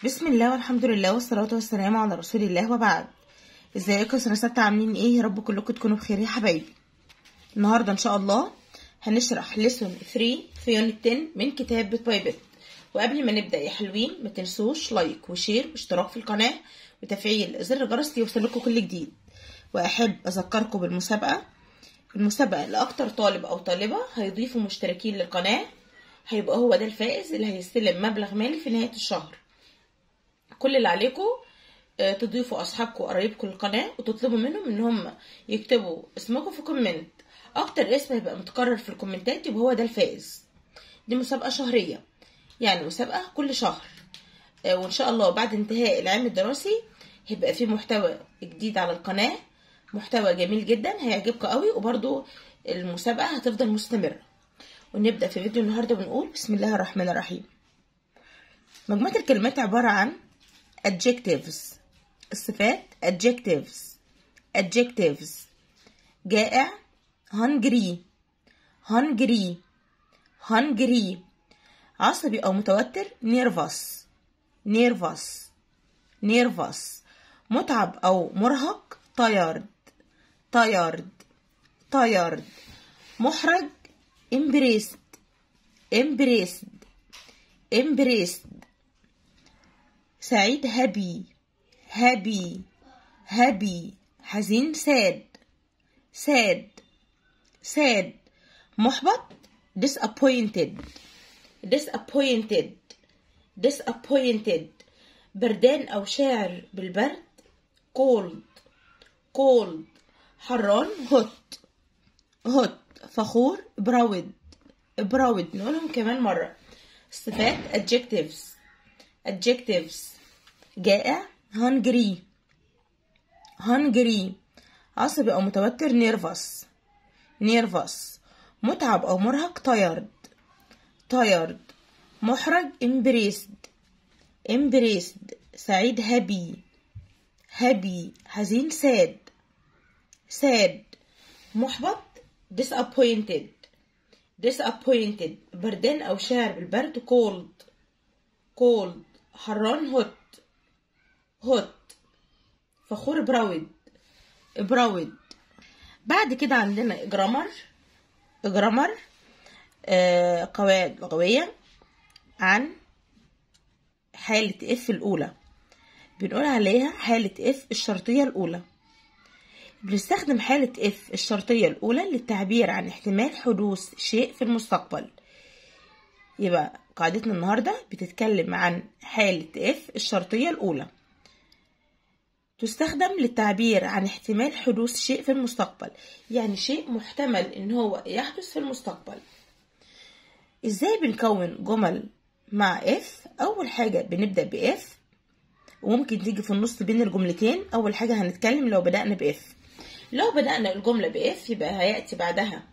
بسم الله والحمد لله والصلاة والسلام على رسول الله وبعد ازيكم سنة ستة عاملين ايه يا رب كلكم تكونوا بخير يا حبايبي النهاردة ان شاء الله هنشرح ليسون 3 في يونت 10 من كتاب بيت باي بيت وقبل ما نبدأ يا حلوين ما تنسوش لايك وشير واشتراك في القناة وتفعيل زر الجرس ليوصلكم كل جديد واحب اذكركم بالمسابقة المسابقة لأكتر طالب أو طالبة هيضيفوا مشتركين للقناة هيبقى هو ده الفائز اللي هيستلم مبلغ مالي في نهاية الشهر كل اللي عليكم تضيفوا أصحابكم وقرايبكم للقناة وتطلبوا منهم إن هم يكتبوا اسمكم في كومنت أكتر اسم هيبقى متكرر في الكومنتات يبقى هو ده الفائز دي مسابقة شهرية يعني مسابقة كل شهر وإن شاء الله بعد انتهاء العام الدراسي هيبقى فيه محتوى جديد على القناة محتوى جميل جدا هيعجبكم قوي وبرده المسابقة هتفضل مستمرة ونبدأ في فيديو النهاردة بنقول بسم الله الرحمن الرحيم مجموعة الكلمات عبارة عن adjectives الصفات adjectives adjectives جائع hungry hungry hungry عصبي أو متوتر nervous nervous nervous متعب أو مرهق tired tired tired محرج embraced embraced embraced سعيد happy happy happy حزين sad sad sad محبط disappointed disappointed disappointed بردان أو شاعر بالبرد cold cold حران hot hot فخور proud proud نقولهم كمان مرة صفات adjectives adjectives جائع hungry hungry عصبي أو متوتر nervous nervous متعب أو مرهق tired tired محرج embraced embraced سعيد happy happy حزين sad sad محبط disappointed disappointed بردان أو شاعر بالبرد cold cold حران hot hot فخور براود براود بعد كده عندنا جرامر جرامر آه قواعد لغوية عن حالة اف الأولى بنقول عليها حالة اف الشرطية الأولى بنستخدم حالة اف الشرطية الأولى للتعبير عن احتمال حدوث شيء في المستقبل يبقى قاعدتنا النهاردة بتتكلم عن حالة اف الشرطية الأولى تستخدم للتعبير عن احتمال حدوث شيء في المستقبل يعني شيء محتمل ان هو يحدث في المستقبل ازاي بنكون جمل مع اف اول حاجة بنبدأ باف وممكن تيجي في النص بين الجملتين اول حاجة هنتكلم لو بدأنا باف لو بدأنا الجملة باف يبقى هيأتي بعدها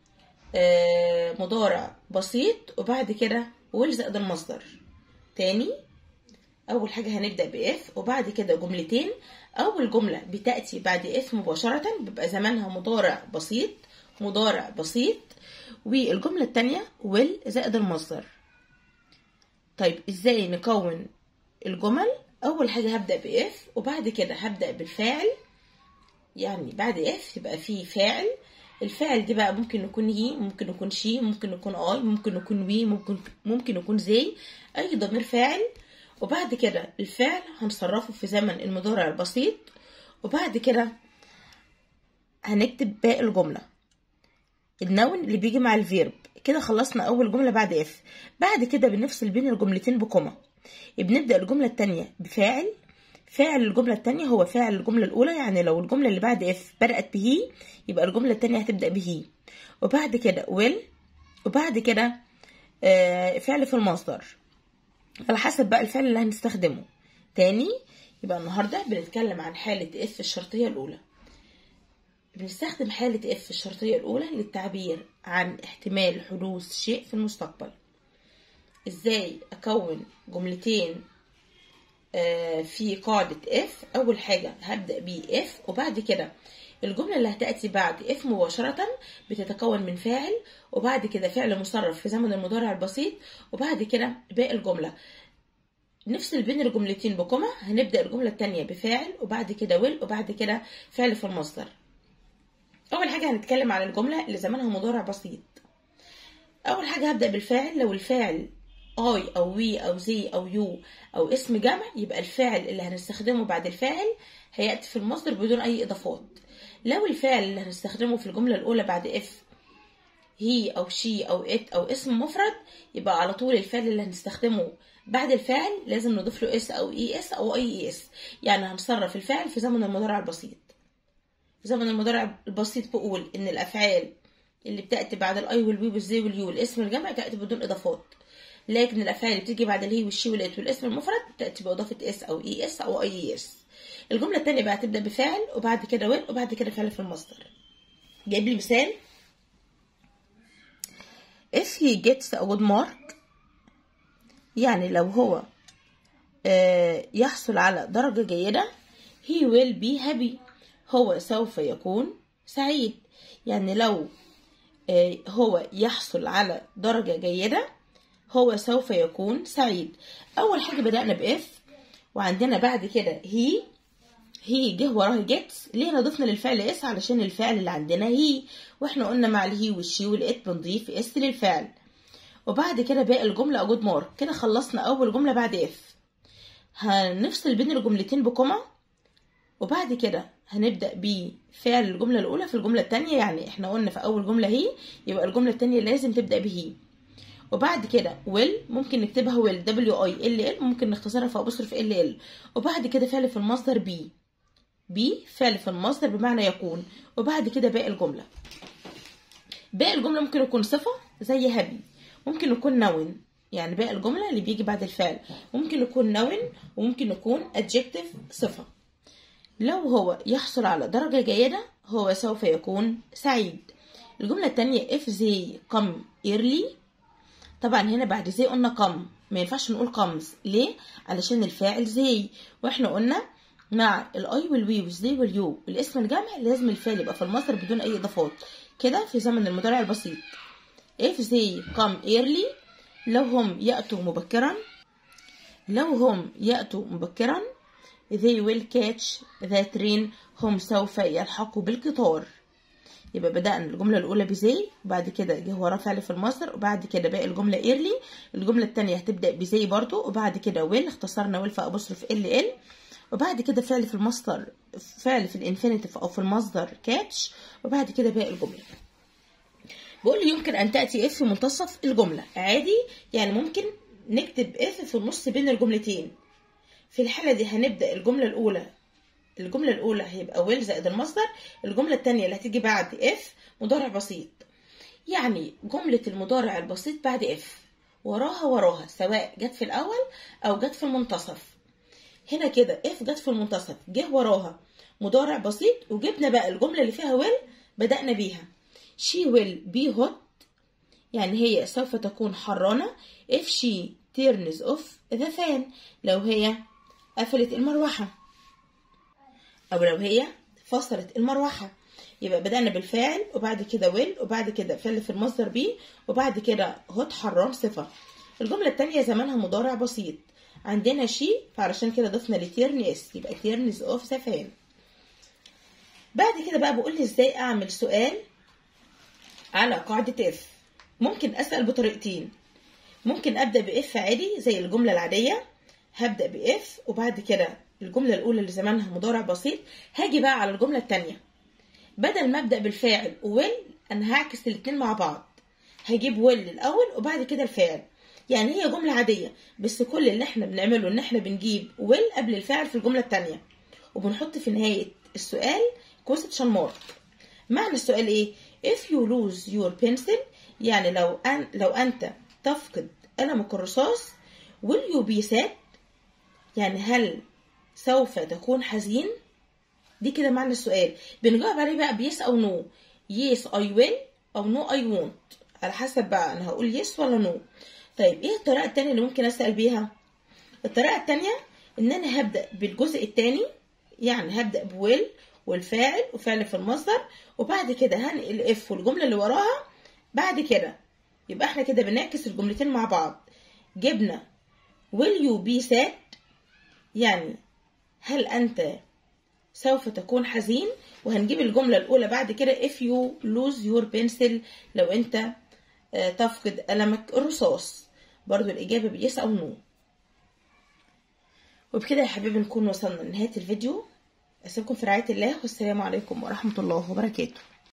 مضارع بسيط وبعد كده ويل زائد المصدر تاني اول حاجه هنبدا باف وبعد كده جملتين اول جمله بتاتي بعد اف مباشره بيبقى زمانها مضارع بسيط مضارع بسيط والجمله الثانيه ويل زائد المصدر طيب ازاي نكون الجمل اول حاجه هبدا باف وبعد كده هبدا بالفاعل يعني بعد اف يبقى فيه فاعل الفاعل دي بقى ممكن يكون هي ممكن يكون شي ممكن يكون اي ممكن يكون وي ممكن ممكن يكون زي اي ضمير فاعل وبعد كده الفعل هنصرفه في زمن المضارع البسيط وبعد كده هنكتب باقي الجملة النون اللي بيجي مع الفيرب كده خلصنا أول جملة بعد اف بعد كده بنفصل بين الجملتين بكوما بنبدأ الجملة التانية بفاعل فاعل الجملة التانية هو فاعل الجملة الأولى يعني لو الجملة اللي بعد اف بدأت بهي يبقى الجملة التانية هتبدأ بهي وبعد كده will وبعد كده آه فعل في المصدر على حسب بقى الفعل اللي هنستخدمه تاني يبقى النهاردة بنتكلم عن حالة اف الشرطية الأولى بنستخدم حالة اف الشرطية الأولى للتعبير عن احتمال حدوث شيء في المستقبل ازاي أكون جملتين في قاعدة اف أول حاجة هبدأ ب اف وبعد كده الجملة اللي هتأتي بعد اف مباشرة بتتكون من فاعل وبعد كده فعل مصرف في زمن المضارع البسيط وبعد كده باقي الجملة نفصل بين الجملتين بكوما هنبدأ الجملة التانية بفاعل وبعد كده will وبعد كده فعل في المصدر أول حاجة هنتكلم على الجملة اللي زمانها مضارع بسيط أول حاجة هبدأ بالفاعل لو الفاعل I أو we أو they أو you أو اسم جمع يبقى الفاعل اللي هنستخدمه بعد الفاعل هيأتي في المصدر بدون أي إضافات لو الفعل اللي هنستخدمه في الجملة الأولى بعد if هي أو she أو it أو اسم مفرد يبقى على طول الفعل اللي هنستخدمه بعد الفعل لازم نضيف له اس أو اي اس أو اي اس يعني هنصرف الفعل في زمن المضارع البسيط في زمن المضارع البسيط بقول إن الأفعال اللي بتأتي بعد الأي والوي والزي واليو الاسم الجمع تأتي بدون إضافات لكن الأفعال اللي بتيجي بعد الهي والشي والإت والاسم المفرد تأتي بإضافة اس أو اي اس أو اي اس الجملة التانية بقى هتبدأ بفعل وبعد كده وين وبعد كده فعل في المصدر جايب لي مثال if he gets a good mark يعني لو هو آه يحصل على درجة جيدة he will be happy هو سوف يكون سعيد يعني لو آه هو يحصل على درجة جيدة هو سوف يكون سعيد أول حاجة بدأنا بإف وعندنا بعد كده هي هي جه وراها جيتس ليه احنا ضفنا للفعل اس علشان الفعل اللي عندنا هي واحنا قلنا مع الهي والشي والات بنضيف اس للفعل وبعد كده باقي الجمله او جود مارك كده خلصنا اول جمله بعد اف هنفصل بين الجملتين بكوما وبعد كده هنبدا بفعل الجمله الاولى في الجمله الثانيه يعني احنا قلنا في اول جمله هي يبقى الجمله الثانيه لازم تبدا بهي وبعد كده will ممكن نكتبها will w i l l ممكن نختصرها في apostrophe ال ال وبعد كده فعل في المصدر be بي فعل في المصدر بمعنى يكون وبعد كده باقي الجملة باقي الجملة ممكن يكون صفة زي هبي ممكن يكون نون يعني باقي الجملة اللي بيجي بعد الفعل ممكن يكون نون وممكن يكون adjective صفة لو هو يحصل على درجة جيدة هو سوف يكون سعيد الجملة التانية if they come early طبعا هنا بعد زي قلنا come ما ينفعش نقول comes ليه علشان الفاعل زي واحنا قلنا مع الاي والوي والزي واليو والاسم الجمع لازم الفعل يبقى في المصدر بدون اي اضافات كده في زمن المضارع البسيط if they come early لو هم يأتوا مبكرا لو هم يأتوا مبكرا they will catch the train هم سوف يلحقوا بالقطار يبقى بدأنا الجملة الأولى بزي وبعد كده جه وراه فعل في المصدر وبعد كده باقي الجملة early الجملة التانية هتبدأ بزي برضو وبعد كده will اختصرنا will في أبوستروف ال ال وبعد كده فعل في المصدر فعل في الانفينيتيف او في المصدر كاتش وبعد كده باقي الجمله بقول لي يمكن ان تاتي اف في منتصف الجمله عادي يعني ممكن نكتب اف في النص بين الجملتين في الحاله دي هنبدا الجمله الاولى الجمله الاولى هيبقى ويل زائد المصدر الجمله الثانيه اللي هتيجي بعد اف مضارع بسيط يعني جمله المضارع البسيط بعد اف وراها وراها سواء جت في الاول او جت في المنتصف هنا كده اف جت في المنتصف جه وراها مضارع بسيط وجبنا بقى الجمله اللي فيها ويل بدأنا بيها she will be hot يعني هي سوف تكون حرانة if she turns off the fan لو هي قفلت المروحة أو لو هي فصلت المروحة يبقى بدأنا بالفاعل وبعد كده will وبعد كده فعل في المصدر be وبعد كده hot حران صفة الجملة التانية زمانها مضارع بسيط عندنا شي فعلشان كده ضفنا لتيرن اس يبقى تيرنز اوف ذا فان بعد كده بقى بقول لي ازاي اعمل سؤال على قاعدة اف ممكن اسأل بطريقتين ممكن ابدأ باف عادي زي الجملة العادية هبدأ باف وبعد كده الجملة الاولى اللي زمانها مضارع بسيط هاجي بقى على الجملة التانية بدل ما ابدأ بالفاعل ويل انا هعكس الاتنين مع بعض هجيب ويل الاول وبعد كده الفاعل يعني هي جملة عادية بس كل اللي احنا بنعمله ان احنا بنجيب will قبل الفعل في الجملة التانية وبنحط في نهاية السؤال question mark معنى السؤال ايه if you lose your pencil يعني لو أن لو انت تفقد قلمك الرصاص will you be sad يعني هل سوف تكون حزين دي كده معنى السؤال بنجاوب عليه بقى بيس او نو yes I will او no I won't على حسب بقى انا هقول yes ولا no طيب ايه الطريقة التانية اللي ممكن اسأل بيها الطريقة التانية ان انا هبدأ بالجزء التاني يعني هبدأ بويل والفاعل وفعل في المصدر وبعد كده هنقل اف والجملة اللي وراها بعد كده يبقى احنا كده بنعكس الجملتين مع بعض جبنا will you be sad يعني هل أنت سوف تكون حزين وهنجيب الجملة الأولى بعد كده if you lose your pencil لو أنت آه، تفقد قلمك الرصاص برضو الإجابة بيس أو نو وبكده يا حبيبي نكون وصلنا لنهاية الفيديو أسيبكم في رعاية الله والسلام عليكم ورحمة الله وبركاته